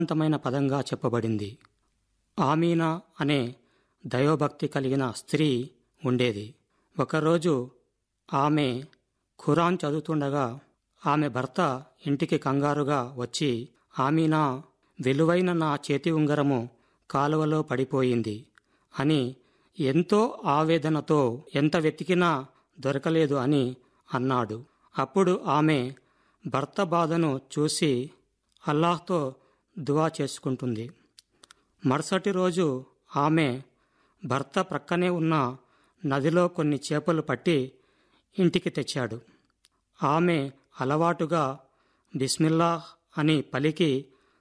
అర్థవంతమైన పదంగా చెప్పబడింది ఆమీనా అనే దైవభక్తి కలిగిన స్త్రీ ఉండేది ఒకరోజు ఆమె ఖురాన్ చదువుతుండగా ఆమె భర్త ఇంటికి కంగారుగా వచ్చి ఆమీనా విలువైన నా చేతి ఉంగరము కాలువలో పడిపోయింది అని ఎంతో ఆవేదనతో ఎంత వెతికినా దొరకలేదు అని అన్నాడు అప్పుడు ఆమె భర్త బాధను చూసి అల్లాహ్తో దువా చేసుకుంటుంది మరుసటి రోజు ఆమె భర్త ప్రక్కనే ఉన్న నదిలో కొన్ని చేపలు పట్టి ఇంటికి తెచ్చాడు ఆమె అలవాటుగా బిస్మిల్లాహ్ అని పలికి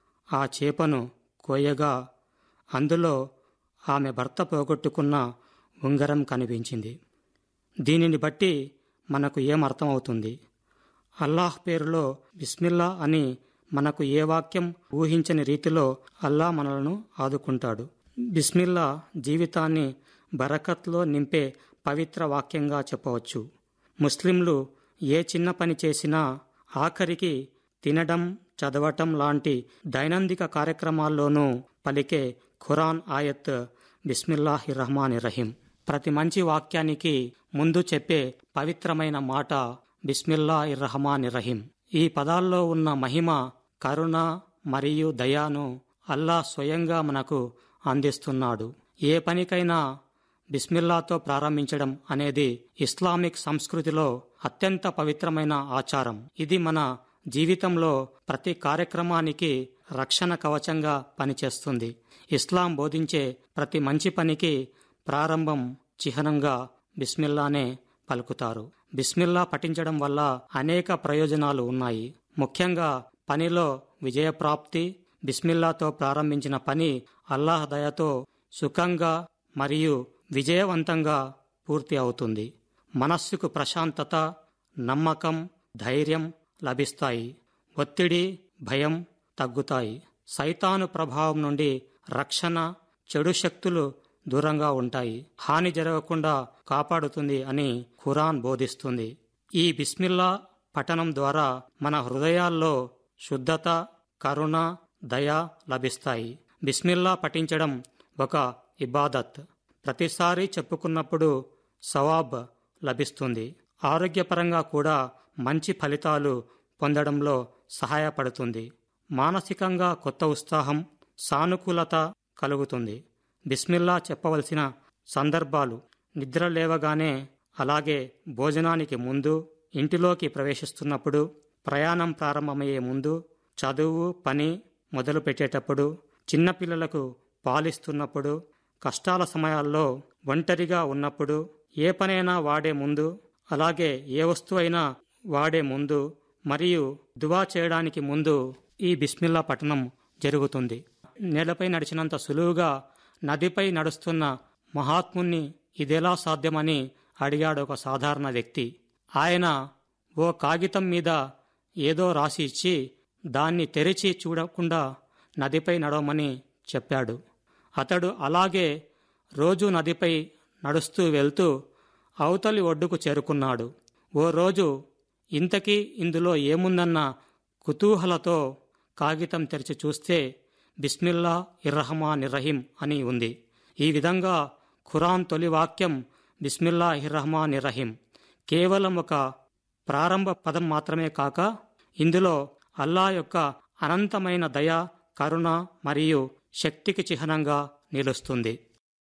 ఆ చేపను కోయగా అందులో ఆమె భర్త పోగొట్టుకున్న ఉంగరం కనిపించింది దీనిని బట్టి మనకు ఏమర్థమవుతుంది అల్లాహ్ పేరులో బిస్మిల్లా అని మనకు ఏ వాక్యం ఊహించని రీతిలో అల్లా మనలను ఆదుకుంటాడు బిస్మిల్లా జీవితాన్ని బరకత్లో నింపే పవిత్ర వాక్యంగా చెప్పవచ్చు ముస్లింలు ఏ చిన్న పని చేసినా ఆఖరికి తినడం చదవటం లాంటి దైనందిక కార్యక్రమాల్లోనూ పలికే ఖురాన్ ఆయత్ బిస్మిల్లాహి రహమాన్ రహీం ప్రతి మంచి వాక్యానికి ముందు చెప్పే పవిత్రమైన మాట బిస్మిల్లా రహమాన్ రహీం ఈ పదాల్లో ఉన్న మహిమ కరుణ మరియు దయాను అల్లా స్వయంగా మనకు అందిస్తున్నాడు ఏ పనికైనా బిస్మిల్లాతో ప్రారంభించడం అనేది ఇస్లామిక్ సంస్కృతిలో అత్యంత పవిత్రమైన ఆచారం ఇది మన జీవితంలో ప్రతి కార్యక్రమానికి రక్షణ కవచంగా పనిచేస్తుంది ఇస్లాం బోధించే ప్రతి మంచి పనికి ప్రారంభం చిహ్నంగా బిస్మిల్లానే పలుకుతారు బిస్మిల్లా పఠించడం వల్ల అనేక ప్రయోజనాలు ఉన్నాయి ముఖ్యంగా పనిలో విజయప్రాప్తి బిస్మిల్లాతో ప్రారంభించిన పని అల్లాహ్ దయతో సుఖంగా మరియు విజయవంతంగా పూర్తి అవుతుంది మనస్సుకు ప్రశాంతత నమ్మకం ధైర్యం లభిస్తాయి ఒత్తిడి భయం తగ్గుతాయి సైతాను ప్రభావం నుండి రక్షణ చెడు శక్తులు దూరంగా ఉంటాయి హాని జరగకుండా కాపాడుతుంది అని ఖురాన్ బోధిస్తుంది ఈ బిస్మిల్లా పఠనం ద్వారా మన హృదయాల్లో శుద్ధత కరుణ దయ లభిస్తాయి బిస్మిల్లా పఠించడం ఒక ఇబాదత్ ప్రతిసారి చెప్పుకున్నప్పుడు సవాబ్ లభిస్తుంది ఆరోగ్యపరంగా కూడా మంచి ఫలితాలు పొందడంలో సహాయపడుతుంది మానసికంగా కొత్త ఉత్సాహం సానుకూలత కలుగుతుంది బిస్మిల్లా చెప్పవలసిన సందర్భాలు నిద్ర లేవగానే అలాగే భోజనానికి ముందు ఇంటిలోకి ప్రవేశిస్తున్నప్పుడు ప్రయాణం ప్రారంభమయ్యే ముందు చదువు పని మొదలు పెట్టేటప్పుడు చిన్నపిల్లలకు పాలిస్తున్నప్పుడు కష్టాల సమయాల్లో ఒంటరిగా ఉన్నప్పుడు ఏ పనైనా వాడే ముందు అలాగే ఏ వస్తువైనా వాడే ముందు మరియు దువా చేయడానికి ముందు ఈ బిస్మిల్లా పఠనం జరుగుతుంది నేలపై నడిచినంత సులువుగా నదిపై నడుస్తున్న మహాత్ముని ఇదెలా సాధ్యమని అడిగాడు ఒక సాధారణ వ్యక్తి ఆయన ఓ కాగితం మీద ఏదో రాసి ఇచ్చి దాన్ని తెరిచి చూడకుండా నదిపై నడవమని చెప్పాడు అతడు అలాగే రోజు నదిపై నడుస్తూ వెళ్తూ అవతలి ఒడ్డుకు చేరుకున్నాడు ఓ రోజు ఇంతకీ ఇందులో ఏముందన్న కుతూహలతో కాగితం తెరిచి చూస్తే బిస్మిల్లా ఇర్రహమాన్ ఇర్రహీం అని ఉంది ఈ విధంగా ఖురాన్ తొలి వాక్యం బిస్మిల్లా ఇర్రహమాన్ ఇర్రహీం కేవలం ఒక ప్రారంభ పదం మాత్రమే కాక ఇందులో అల్లా యొక్క అనంతమైన దయ కరుణ మరియు శక్తికి చిహ్నంగా నిలుస్తుంది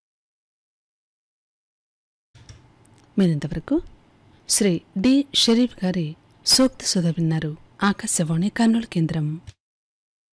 మీరింతవరకు శ్రీ డి షరీఫ్ గారి సూక్తి సుధ విన్నారు ఆకాశవాణి కర్నూలు కేంద్రం